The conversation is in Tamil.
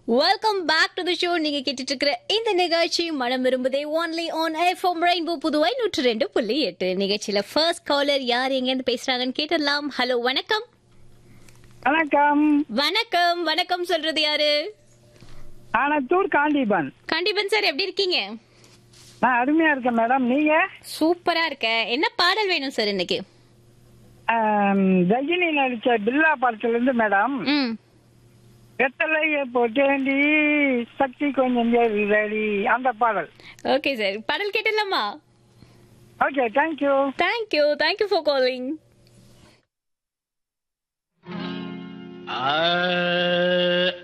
welcome back to the show நீங்க கேட்டுட்டு இருக்கிற இந்த நிகழ்ச்சி மனம் விரும்புதே only on F M Rainbow Puduvai நூற்று ரெண்டு புள்ளி எட்டு நிகழ்ச்சியில ஃபர்ஸ்ட் காலர் யார் எங்க இருந்து பேசுறாங்கன்னு கேட்டுடலாம் ஹலோ வணக்கம் வணக்கம் வணக்கம் வணக்கம் சொல்றது யாரு ஆனத்தூர் காண்டிபன் கண்டிப்பன் சார் எப்படி இருக்கீங்க நான் அருமையா இருக்கேன் மேடம் நீங்க சூப்பரா இருக்க என்ன பாடல் வேணும் சார் இன்னைக்கு ஆம், ரஜினி நடிச்ச பில்லா படத்துல இருந்து மேடம் ம் வெத்தலைய போட்டேண்டி சக்தி கொஞ்சம் ரெடி அந்த பாடல் ஓகே சார் பாடல் கேட்டுடலாமா okay thank you thank you thank you for calling ah